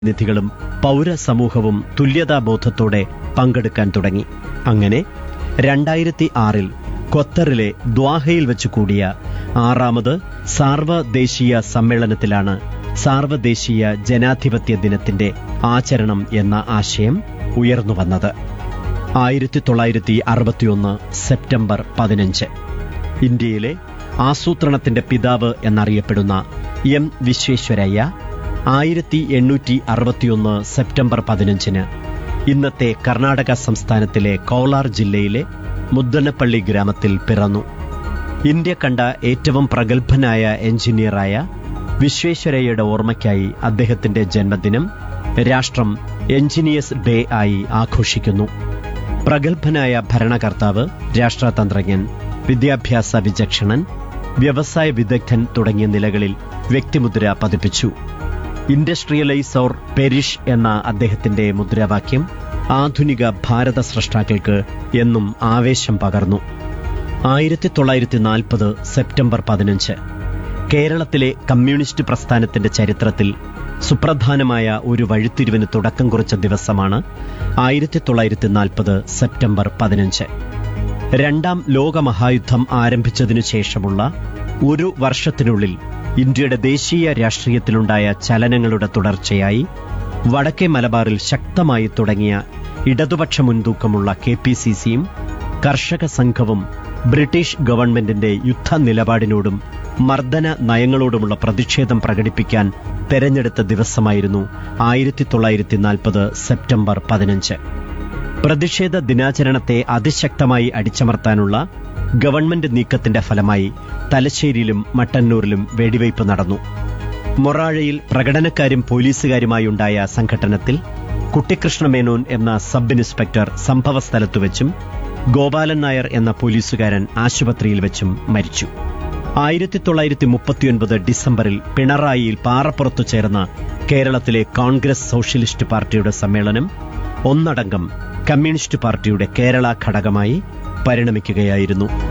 നിധികളും പൗരസമൂഹവും തുല്യതാബോധത്തോടെ പങ്കെടുക്കാൻ തുടങ്ങി അങ്ങനെ രണ്ടായിരത്തി ആറിൽ ഖത്തറിലെ ദ്വാഹയിൽ വെച്ച് കൂടിയ ആറാമത് സാർവദേശീയ സമ്മേളനത്തിലാണ് സാർവദേശീയ ജനാധിപത്യ ദിനത്തിന്റെ ആചരണം എന്ന ആശയം ഉയർന്നുവന്നത് ആയിരത്തി തൊള്ളായിരത്തി അറുപത്തിയൊന്ന് സെപ്റ്റംബർ പതിനഞ്ച് ഇന്ത്യയിലെ ആസൂത്രണത്തിന്റെ പിതാവ് എന്നറിയപ്പെടുന്ന എം വിശ്വേശ്വരയ്യ ആയിരത്തി എണ്ണൂറ്റി അറുപത്തിയൊന്ന് സെപ്റ്റംബർ പതിനഞ്ചിന് ഇന്നത്തെ കർണാടക സംസ്ഥാനത്തിലെ കോലാർ ജില്ലയിലെ മുദ്ദനപ്പള്ളി ഗ്രാമത്തിൽ പിറന്നു ഇന്ത്യ കണ്ട ഏറ്റവും പ്രഗത്ഭനായ എഞ്ചിനീയറായ വിശ്വേശ്വരയ്യയുടെ ഓർമ്മയ്ക്കായി അദ്ദേഹത്തിന്റെ ജന്മദിനം രാഷ്ട്രം എഞ്ചിനീയേഴ്സ് ഡേ ആയി ആഘോഷിക്കുന്നു പ്രഗത്ഭനായ ഭരണകർത്താവ് രാഷ്ട്രതന്ത്രജ്ഞൻ വിദ്യാഭ്യാസ വിചക്ഷണൻ വ്യവസായ വിദഗ്ധൻ തുടങ്ങിയ നിലകളിൽ വ്യക്തിമുദ്ര പതിപ്പിച്ചു ഇൻഡസ്ട്രിയലൈസ് ഓർ പെരിഷ് എന്ന അദ്ദേഹത്തിന്റെ മുദ്രാവാക്യം ആധുനിക ഭാരത സ്രഷ്ടാക്കൾക്ക് എന്നും ആവേശം പകർന്നു ആയിരത്തി തൊള്ളായിരത്തി നാൽപ്പത് സെപ്റ്റംബർ പതിനഞ്ച് കേരളത്തിലെ കമ്മ്യൂണിസ്റ്റ് പ്രസ്ഥാനത്തിന്റെ ചരിത്രത്തിൽ സുപ്രധാനമായ ഒരു വഴിത്തിരിവിന് തുടക്കം കുറിച്ച ദിവസമാണ് ആയിരത്തി തൊള്ളായിരത്തി നാൽപ്പത് സെപ്റ്റംബർ പതിനഞ്ച് രണ്ടാം ലോകമഹായുദ്ധം ആരംഭിച്ചതിനു ശേഷമുള്ള ഒരു വർഷത്തിനുള്ളിൽ ഇന്ത്യയുടെ ദേശീയ രാഷ്ട്രീയത്തിലുണ്ടായ ചലനങ്ങളുടെ തുടർച്ചയായി വടക്കേ മലബാറിൽ ശക്തമായി തുടങ്ങിയ ഇടതുപക്ഷ മുൻതൂക്കമുള്ള കെ പി സി സിയും കർഷക സംഘവും ബ്രിട്ടീഷ് ഗവൺമെന്റിന്റെ യുദ്ധ നിലപാടിനോടും മർദ്ദന നയങ്ങളോടുമുള്ള പ്രതിഷേധം പ്രകടിപ്പിക്കാൻ തെരഞ്ഞെടുത്ത ദിവസമായിരുന്നു ആയിരത്തി തൊള്ളായിരത്തി നാൽപ്പത് സെപ്റ്റംബർ പതിനഞ്ച് പ്രതിഷേധ ദിനാചരണത്തെ അതിശക്തമായി അടിച്ചമർത്താനുള്ള ഗവൺമെന്റ് നീക്കത്തിന്റെ ഫലമായി തലശ്ശേരിയിലും മട്ടന്നൂരിലും വെടിവയ്പ് നടന്നു മൊറാഴയിൽ പ്രകടനക്കാരും പോലീസുകാരുമായുണ്ടായ സംഘട്ടനത്തിൽ കുട്ടിക്കൃഷ്ണമേനോൻ എന്ന സബ് ഇൻസ്പെക്ടർ സംഭവസ്ഥലത്തു വെച്ചും ഗോപാലൻ നായർ എന്ന പോലീസുകാരൻ ആശുപത്രിയിൽ വെച്ചും മരിച്ചു ആയിരത്തി തൊള്ളായിരത്തി മുപ്പത്തിയൊൻപത് ഡിസംബറിൽ പിണറായിയിൽ പാറപ്പുറത്തു ചേർന്ന കേരളത്തിലെ കോൺഗ്രസ് സോഷ്യലിസ്റ്റ് പാർട്ടിയുടെ സമ്മേളനം ഒന്നടങ്കം കമ്മ്യൂണിസ്റ്റ് പാർട്ടിയുടെ കേരള ഘടകമായി പരിണമിക്കുകയായിരുന്നു